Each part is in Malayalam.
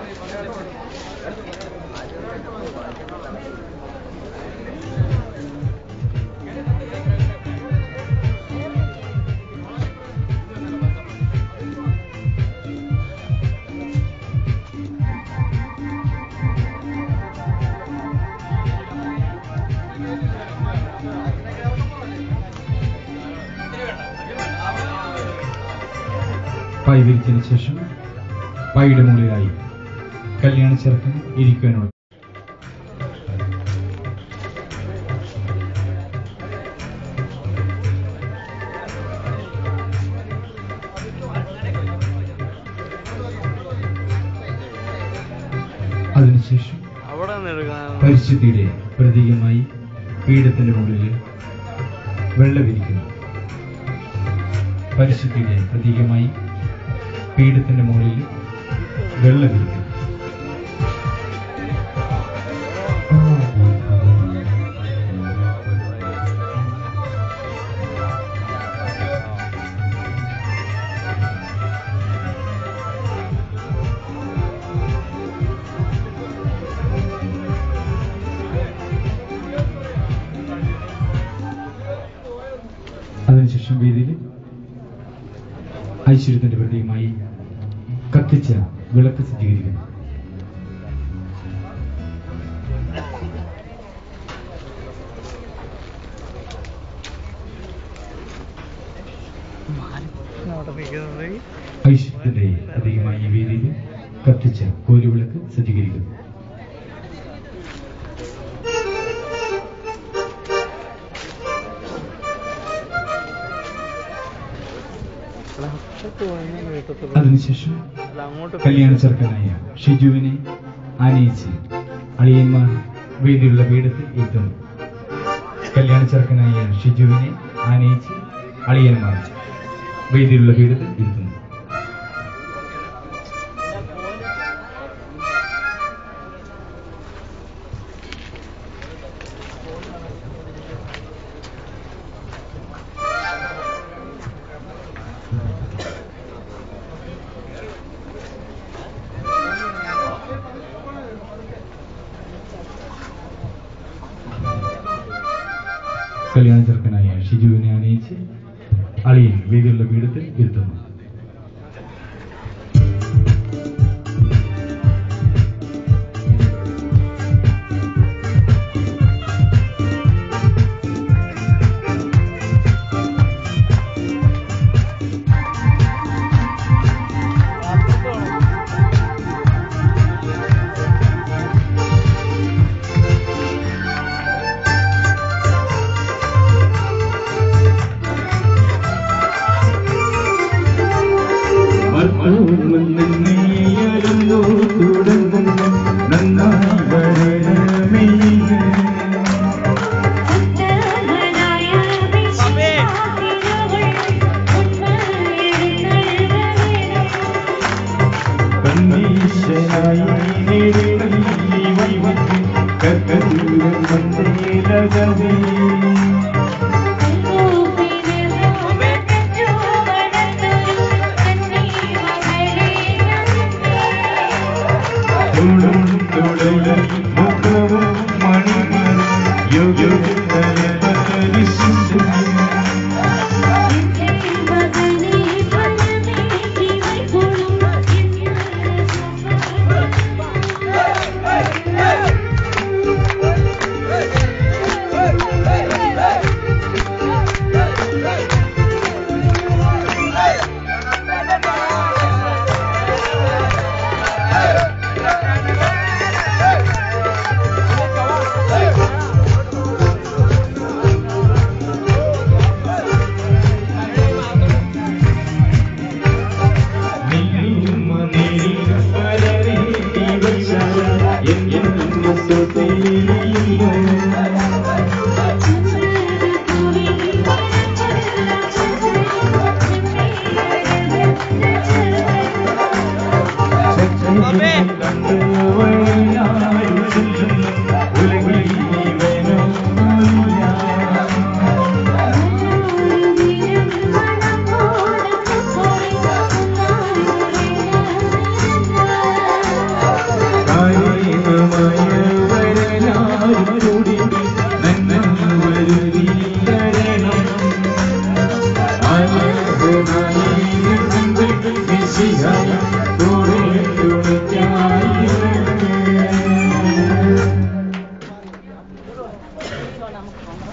പായ് വിരിച്ചതിന് ശേഷം പായുടെ മുകളിലായി കല്യാണ ചെറുക്കൻ ഇരിക്കുവാനുള്ള അതിനുശേഷം അവിടെ നിന്ന് എടുക്കാൻ പരിശുദ്ധിയുടെ പ്രതീകമായി പീഠത്തിന്റെ മുകളിൽ വെള്ള വിരിക്കുന്നു പരിശുദ്ധിയുടെ പ്രതീകമായി പീഠത്തിന്റെ മുകളിൽ വെള്ള വിരിക്കുന്നു അതിനുശേഷം വേദിയിൽ ഐശ്വര്യത്തിന്റെ പ്രതീകമായി കത്തിച്ച വിളക്ക് സജ്ജീകരിക്കുന്നു അവിടെ നിൽക്കുന്നത് ഐശ്വര്യത്തിന്റെ പ്രതീകമായി ഈ വേദിയിൽ കത്തിച്ച കോലുവിളക്ക് സജ്ജീകരിക്കുന്നു അതിനുശേഷം അല്ല അങ്ങോട്ട് കല്യാണ ചെറുക്കനായ ഷിജുവിനെ ആനയിച്ച് അളിയന്മാർ വേദിയിലുള്ള പീഠത്തിൽ എത്തുന്നു കല്യാണ ചെറുക്കനായ ഷിജുവിനെ ആനയിച്ച് അളിയന്മാർ വേദിയിലുള്ള പീഠത്തിൽ എത്തുന്നു കല്യാണ ചെറുക്കനായ ഷിജുവിനെ ആനയിച്ച് അളിയൻ വേദിയിലുള്ള പീഠത്തിൽ എത്തുന്നു Thank you.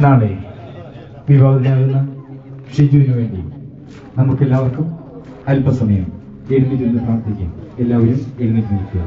നാളെ വിവാഹിതനാകുന്ന ഷിജുവിന് വേണ്ടി നമുക്കെല്ലാവർക്കും അല്പസമയം എഴുന്നേറ്റ് നിന്ന് പ്രാർത്ഥിക്കാം എല്ലാവരും എഴുന്നേറ്റ് നിൽക്കുക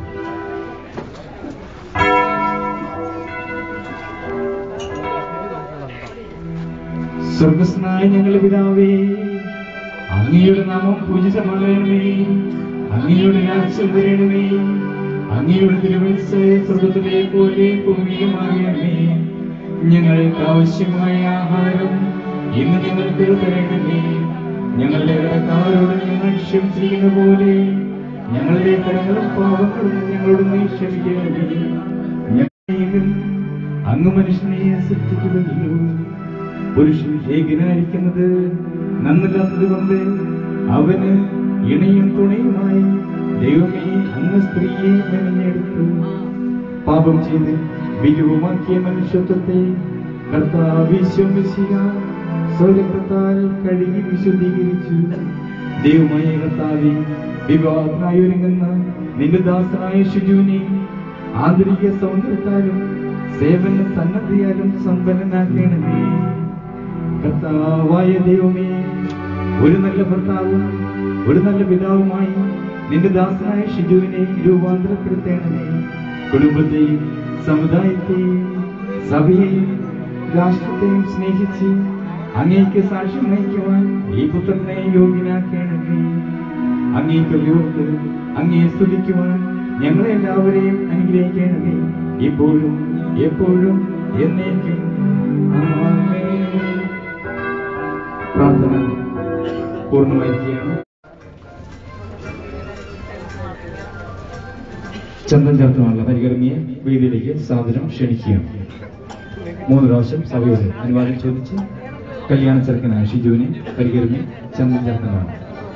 സ്വർഗസ്നായ ഞങ്ങളുടെ പിതാവേ അങ്ങയുടെ നാമം പൂജിതമാകണമേ അങ്ങയുടെ രാജ്യം വരണമേ അങ്ങയുടെ തിരുവത്സ സ്വർഗത്തിലെ പോലെ ഭൂമിയുമാകണമേ ഞങ്ങൾക്ക് ആവശ്യമായ ആഹാരം ഇന്ന് ഞങ്ങൾക്ക് തരണമേ ഞങ്ങളുടെ കടക്കാരോട് ഞങ്ങൾ ക്ഷമിച്ചിരിക്കുന്ന പോലെ ഞങ്ങളുടെ കടങ്ങളും പാവങ്ങളും ഞങ്ങളോട് നീ ക്ഷമിക്കണമേ ഞങ്ങളെയും അങ്ങ് മനുഷ്യനെ സൃഷ്ടിക്കുകയോ പുരുഷൻ ഏകനായിരിക്കുന്നത് നന്നല്ലാത്തത് കൊണ്ട് അവന് ഇണയും തുണയുമായി ദൈവമേ അങ്ങ് സ്ത്രീയെ മെനഞ്ഞെടുത്തു പാപം ചെയ്ത് വിജുവുമാക്കിയ മനുഷ്യത്വത്തെ കർത്താവിശ്വസിക സ്വരത്താൽ കഴുകി വിശുദ്ധീകരിച്ചു ദൈവമായ കർത്താവെ വിവാഹമായി ഒരുങ്ങുന്ന നിന്റെ ദാസനായ ഷിജുവിനെ ആന്തരിക സൗന്ദര്യത്താലും സേവന സന്നദ്ധയാലും സമ്പന്നനാക്കണമേ കർത്താവായ ദൈവമേ ഒരു നല്ല ഭർത്താവും ഒരു നല്ല പിതാവുമായി നിന്റെ ദാസനായ ഷിജുവിനെ രൂപാന്തരപ്പെടുത്തേണമേ കുടുംബത്തെയും സമുദായത്തെയും സഭയെയും രാഷ്ട്രത്തെയും സ്നേഹിച്ച് അങ്ങേക്ക് സാക്ഷ്യം നയിക്കുവാൻ ഈ പുത്രനെ യോഗ്യനാക്കണമേ അങ്ങേക്ക് ഉയർത്ത് അങ്ങേ സ്തുതിക്കുവാൻ ഞങ്ങളെ എല്ലാവരെയും അനുഗ്രഹിക്കണമേ ഇപ്പോഴും എപ്പോഴും എന്നേക്കും ആമേൻ. പ്രാർത്ഥന പൂർണ്ണമായിരിക്കുകയാണ് ചന്തം ചേർത്തുള്ള പരികർമ്മിയെ വേദിയിലേക്ക് സാദരം ക്ഷണിക്കുകയാണ് മൂന്ന് പ്രാവശ്യം സഭയോട് അനുവാദം ചോദിച്ച് കല്യാണ ചെറുക്കനായ ഷിജുവിനെ പരികർമ്മി ചന്തം ചേർത്തലാണ്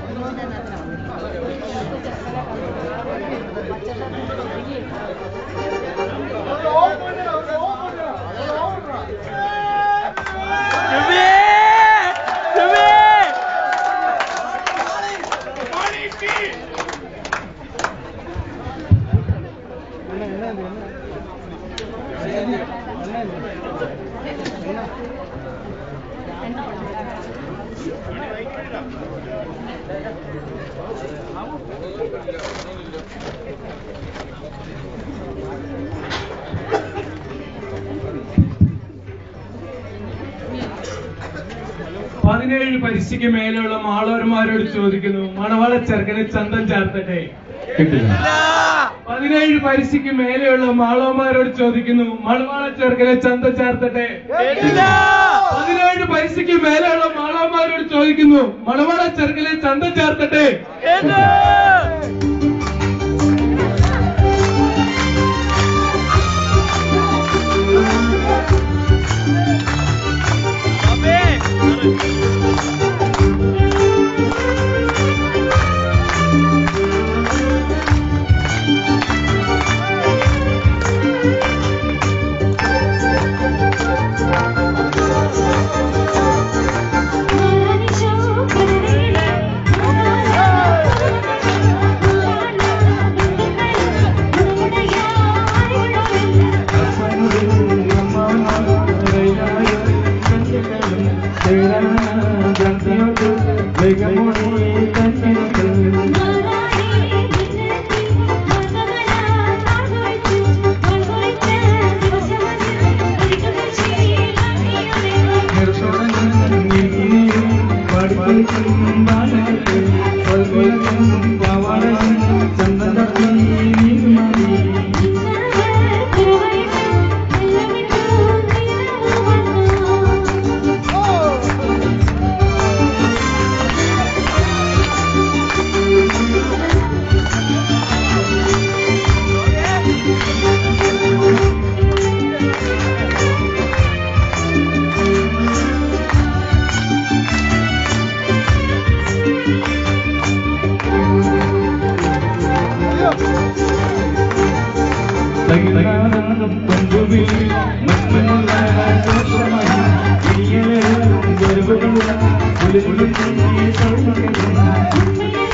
ജുബി ജുബി പതിനേഴ് പരിശയ്ക്ക് മേലെയുള്ള മാളവന്മാരോട് ചോദിക്കുന്നു മണവാള ചെറുക്കനെ ചന്തം ചേർത്തട്ടെ കിട്ടില്ല പതിനേഴ് പരിശയ്ക്ക് മേലെയുള്ള മാളവന്മാരോട് ചോദിക്കുന്നു മണവാള ചെറുക്കനെ ചന്തം ചേർത്തട്ടെ പതിനേഴ് പൈസയ്ക്ക് മേലെയുള്ള മാളവന്മാരോട് ചോദിക്കുന്നു മണവാള ചെറുക്കനെ ചന്തം ചേർത്തട്ടെ ും